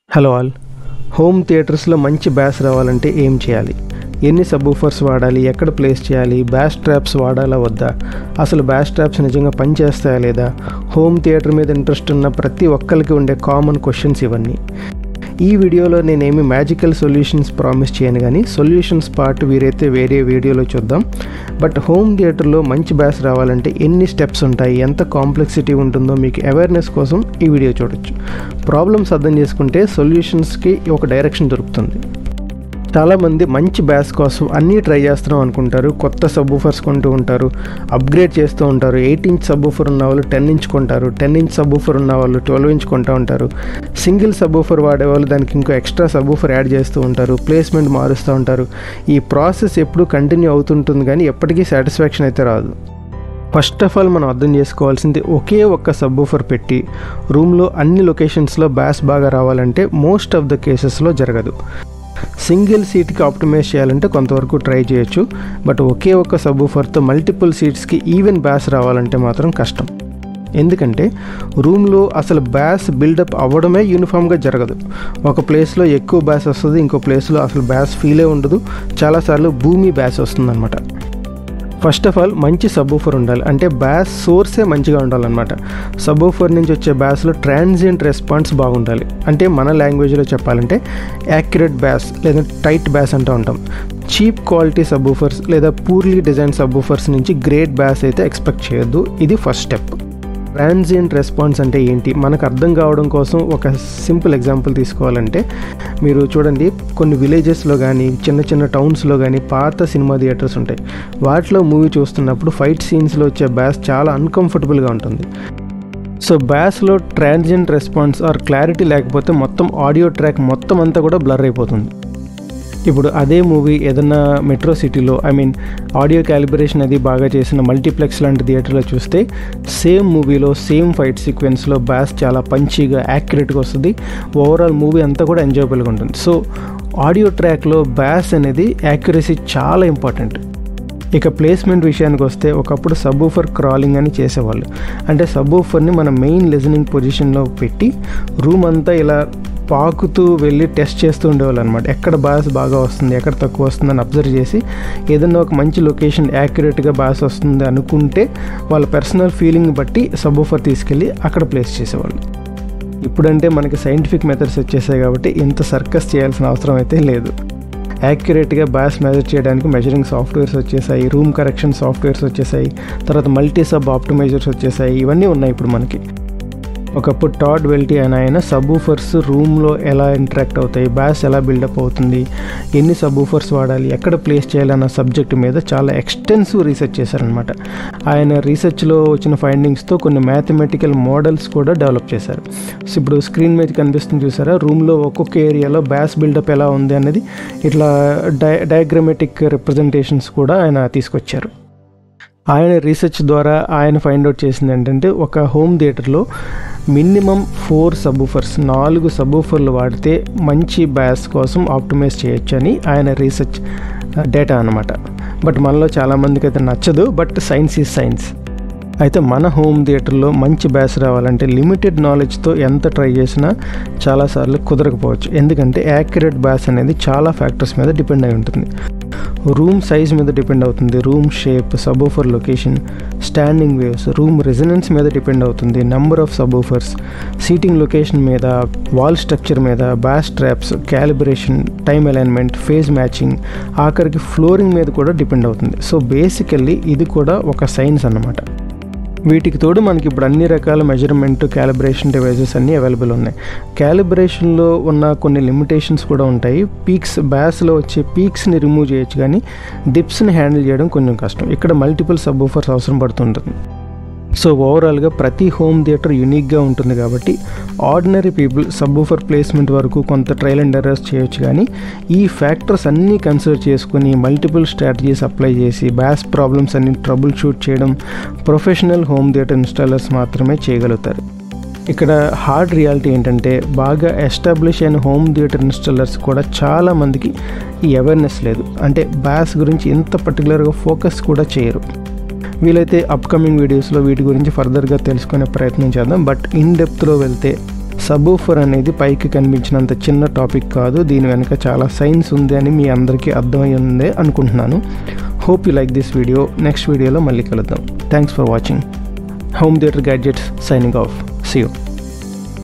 hello all home థియేటర్స్లో మంచి బ్యాస్ రావాలంటే ఏం చేయాలి ఎన్ని సబ్బూఫర్స్ వాడాలి ఎక్కడ ప్లేస్ చేయాలి బ్యాస్ ట్రాప్స్ వాడాలా వద్దా అసలు బ్యాస్ ట్రాప్స్ నిజంగా పనిచేస్తాయా లేదా హోమ్ థియేటర్ మీద ఇంట్రెస్ట్ ఉన్న ప్రతి ఒక్కరికి ఉండే కామన్ క్వశ్చన్స్ ఇవన్నీ ఈ వీడియోలో నేనేమి మ్యాజికల్ సొల్యూషన్స్ ప్రామిస్ చేయను కానీ సొల్యూషన్స్ పార్ట్ వీరైతే వేరే వీడియోలో చూద్దాం బట్ హోమ్ థియేటర్లో మంచి బ్యాస్ రావాలంటే ఎన్ని స్టెప్స్ ఉంటాయి ఎంత కాంప్లెక్సిటీ ఉంటుందో మీకు అవేర్నెస్ కోసం ఈ వీడియో చూడొచ్చు ప్రాబ్లమ్స్ అర్థం చేసుకుంటే సొల్యూషన్స్కి ఒక డైరెక్షన్ దొరుకుతుంది చాలామంది మంచి బ్యాస్ కోసం అన్నీ ట్రై చేస్తున్నాం అనుకుంటారు కొత్త సబ్బూఫర్స్ కొంటూ ఉంటారు అప్గ్రేడ్ చేస్తూ ఉంటారు ఎయిట్ ఇంచ్ సబ్బూఫర్ ఉన్న వాళ్ళు టెన్ ఇంచ్ కొంటారు టెన్ ఇంచ్ సబ్బూఫర్ ఉన్న వాళ్ళు ట్వెల్వ్ ఇంచ్ కొంటూ ఉంటారు సింగిల్ సబ్బూఫర్ వాడేవాళ్ళు దానికి ఇంకో ఎక్స్ట్రా సబ్బూఫర్ యాడ్ చేస్తూ ఉంటారు ప్లేస్మెంట్ మారుస్తూ ఉంటారు ఈ ప్రాసెస్ ఎప్పుడు కంటిన్యూ అవుతుంటుంది కానీ ఎప్పటికీ సాటిస్ఫాక్షన్ అయితే రాదు ఫస్ట్ ఆఫ్ ఆల్ మనం అర్థం చేసుకోవాల్సింది ఒకే ఒక్క సబ్బూఫర్ పెట్టి రూమ్లో అన్ని లొకేషన్స్లో బ్యాస్ బాగా రావాలంటే మోస్ట్ ఆఫ్ ద కేసెస్లో జరగదు సింగిల్ సీట్కి ఆప్టిమైజ్ చేయాలంటే కొంతవరకు ట్రై చేయొచ్చు బట్ ఒకే ఒక్క సబ్బూఫర్తో మల్టిపుల్ సీట్స్కి ఈవెన్ బ్యాస్ రావాలంటే మాత్రం కష్టం ఎందుకంటే రూమ్లో అసలు బ్యాస్ బిల్డప్ అవ్వడమే యూనిఫామ్గా జరగదు ఒక ప్లేస్లో ఎక్కువ బ్యాస్ వస్తుంది ఇంకో ప్లేస్లో అసలు బ్యాస్ ఫీలే ఉండదు చాలాసార్లు భూమి బ్యాస్ వస్తుందన్నమాట ఫస్ట్ ఆఫ్ ఆల్ మంచి సబ్బూఫర్ ఉండాలి అంటే బ్యాస్ సోర్సే మంచిగా ఉండాలన్నమాట సబ్బూఫర్ నుంచి వచ్చే బ్యాస్లో ట్రాన్సియంట్ రెస్పాన్స్ బాగుండాలి అంటే మన లాంగ్వేజ్లో చెప్పాలంటే యాక్యురేట్ బ్యాస్ లేదా టైట్ బ్యాస్ అంటూ ఉంటాం చీప్ క్వాలిటీ సబ్బూఫర్స్ లేదా పూర్లీ డిజైన్ సబ్బూఫర్స్ నుంచి గ్రేట్ బ్యాస్ అయితే ఎక్స్పెక్ట్ చేయొద్దు ఇది ఫస్ట్ స్టెప్ ట్రాన్సియంట్ రెస్పాన్స్ అంటే ఏంటి మనకు అర్థం కావడం కోసం ఒక సింపుల్ ఎగ్జాంపుల్ తీసుకోవాలంటే మీరు చూడండి కొన్ని విలేజెస్లో కానీ చిన్న చిన్న టౌన్స్లో కానీ పాత సినిమా థియేటర్స్ ఉంటాయి వాటిలో మూవీ చూస్తున్నప్పుడు ఫైట్ సీన్స్లో వచ్చే బ్యాస్ చాలా అన్కంఫర్టబుల్గా ఉంటుంది సో బ్యాస్లో ట్రాన్సియంట్ రెస్పాన్స్ ఆర్ క్లారిటీ లేకపోతే మొత్తం ఆడియో ట్రాక్ మొత్తం అంతా కూడా బ్లర్ అయిపోతుంది ఇప్పుడు అదే మూవీ ఏదన్నా మెట్రో సిటీలో ఐ మీన్ ఆడియో క్యాలిబ్రేషన్ అది బాగా చేసిన మల్టీప్లెక్స్ లాంటి థియేటర్లో చూస్తే సేమ్ మూవీలో సేమ్ ఫైట్ సీక్వెన్స్లో బ్యాస్ చాలా పంచీగా యాక్యురేట్గా వస్తుంది ఓవరాల్ మూవీ అంతా కూడా ఎంజాయబుల్గా ఉంటుంది సో ఆడియో ట్రాక్లో బ్యాస్ అనేది యాక్యురసీ చాలా ఇంపార్టెంట్ ఇక ప్లేస్మెంట్ విషయానికి వస్తే ఒకప్పుడు సబ్బూఫర్ క్రాలింగ్ అని చేసేవాళ్ళు అంటే సబ్బూఫర్ని మన మెయిన్ లిజనింగ్ పొజిషన్లో పెట్టి రూమ్ అంతా ఇలా పాకుతూ వెళ్ళి టెస్ట్ చేస్తూ ఉండేవాళ్ళు అనమాట ఎక్కడ బాస్ బాగా వస్తుంది ఎక్కడ తక్కువ వస్తుందని అబ్జర్వ్ చేసి ఏదన్నా ఒక మంచి లొకేషన్ యాక్యురేట్గా బాస్ వస్తుంది అనుకుంటే వాళ్ళ పర్సనల్ ఫీలింగ్ బట్టి సబ్బూఫర్ తీసుకెళ్ళి అక్కడ ప్లేస్ చేసేవాళ్ళు ఇప్పుడంటే మనకి సైంటిఫిక్ మెథడ్స్ వచ్చేసాయి కాబట్టి ఇంత సర్కస్ చేయాల్సిన అవసరం అయితే లేదు యాక్యురేట్గా బ్యాస్ మెజర్ చేయడానికి మెజరింగ్ సాఫ్ట్వేర్స్ వచ్చేసాయి రూమ్ కరెక్షన్ సాఫ్ట్వేర్స్ వచ్చేసాయి తర్వాత మల్టీ సబ్ ఆప్టిమైజర్స్ వచ్చేసాయి ఇవన్నీ ఉన్నాయి ఇప్పుడు మనకి ఒకప్పుడు టాడ్ వెల్టీ అని ఆయన సబ్బూఫర్స్ రూమ్లో ఎలా ఇంటరాక్ట్ అవుతాయి బ్యాస్ ఎలా బిల్డప్ అవుతుంది ఎన్ని సబ్బూఫర్స్ వాడాలి ఎక్కడ ప్లేస్ చేయాలన్న సబ్జెక్ట్ మీద చాలా ఎక్స్టెన్సివ్ రీసెర్చ్ చేశారనమాట ఆయన రీసెర్చ్లో వచ్చిన ఫైండింగ్స్తో కొన్ని మ్యాథమెటికల్ మోడల్స్ కూడా డెవలప్ చేశారు సో ఇప్పుడు స్క్రీన్ మీద కనిపిస్తుంది చూసారా రూమ్లో ఒక్కొక్క ఏరియాలో బ్యాస్ బిల్డప్ ఎలా ఉంది అనేది ఇట్లా డై డయాగ్రమెటిక్ రిప్రజెంటేషన్స్ కూడా ఆయన తీసుకొచ్చారు ఆయన రీసెర్చ్ ద్వారా ఆయన ఫైండ్ అవుట్ చేసింది ఏంటంటే ఒక హోమ్ థియేటర్లో మినిమం ఫోర్ సబ్బూఫర్స్ నాలుగు సబ్బూఫర్లు వాడితే మంచి బ్యాస్ కోసం ఆప్టిమైజ్ చేయొచ్చు అని ఆయన రీసెర్చ్ డేటా అనమాట బట్ మనలో చాలామందికి అయితే నచ్చదు బట్ సైన్స్ ఈజ్ సైన్స్ అయితే మన హోమ్ థియేటర్లో మంచి బ్యాస్ రావాలంటే లిమిటెడ్ నాలెడ్జ్తో ఎంత ట్రై చేసినా చాలాసార్లు కుదరకపోవచ్చు ఎందుకంటే యాక్యురేట్ బ్యాస్ అనేది చాలా ఫ్యాక్టర్స్ మీద డిపెండ్ అయి ఉంటుంది రూమ్ సైజ్ మీద డిపెండ్ అవుతుంది room shape subwoofer location standing waves room residence మీద డిపెండ్ అవుతుంది number of subwoofers seating location మీద వాల్ స్ట్రక్చర్ మీద bass traps calibration time alignment phase matching ఆఖరికి ఫ్లోరింగ్ మీద కూడా డిపెండ్ అవుతుంది సో బేసికల్లీ ఇది కూడా ఒక సైన్స్ అన్నమాట వీటికి తోడు మనకి ఇప్పుడు అన్ని రకాల మెజర్మెంట్ క్యాలిబ్రేషన్ డివైజెస్ అన్నీ అవైలబుల్ ఉన్నాయి క్యాలిబ్రేషన్లో ఉన్న కొన్ని లిమిటేషన్స్ కూడా ఉంటాయి పీక్స్ బ్యాస్లో వచ్చే పీక్స్ని రిమూవ్ చేయొచ్చు కానీ డిప్స్ని హ్యాండిల్ చేయడం కొంచెం కష్టం ఇక్కడ మల్టిపుల్ సబ్ ఊఫర్స్ అవసరం పడుతుంటుంది సో ఓవరాల్గా ప్రతి హోమ్ థియేటర్ యూనిక్గా ఉంటుంది కాబట్టి ఆర్డినరీ పీపుల్ సబ్బూఫర్ ప్లేస్మెంట్ వరకు కొంత ట్రయల్ అండ్ ఎర్రర్స్ చేయొచ్చు కానీ ఈ ఫ్యాక్టర్స్ అన్నీ కన్సిడర్ చేసుకుని మల్టిపుల్ స్ట్రాటజీస్ అప్లై చేసి బ్యాస్ ప్రాబ్లమ్స్ అన్ని ట్రబుల్ షూట్ చేయడం ప్రొఫెషనల్ హోమ్ థియేటర్ ఇన్స్టాలర్స్ మాత్రమే చేయగలుగుతారు ఇక్కడ హార్డ్ రియాలిటీ ఏంటంటే బాగా ఎస్టాబ్లిష్ అయిన హోమ్ థియేటర్ ఇన్స్టాలర్స్ కూడా చాలా మందికి ఈ అవేర్నెస్ లేదు అంటే బ్యాస్ గురించి ఇంత పర్టికులర్గా ఫోకస్ కూడా చేయరు వీలైతే అప్కమింగ్ వీడియోస్లో వీటి గురించి ఫర్దర్గా తెలుసుకునే ప్రయత్నం చేద్దాం బట్ ఇన్ డెప్త్లో వెళ్తే సబూఫర్ అనేది పైకి కనిపించినంత చిన్న టాపిక్ కాదు దీని వెనుక చాలా సైన్స్ ఉంది అని మీ అందరికీ అర్థమై ఉంది అనుకుంటున్నాను hope you like this video next వీడియోలో మళ్ళీ కలుద్దాం thanks for watching home theatre gadgets signing off see you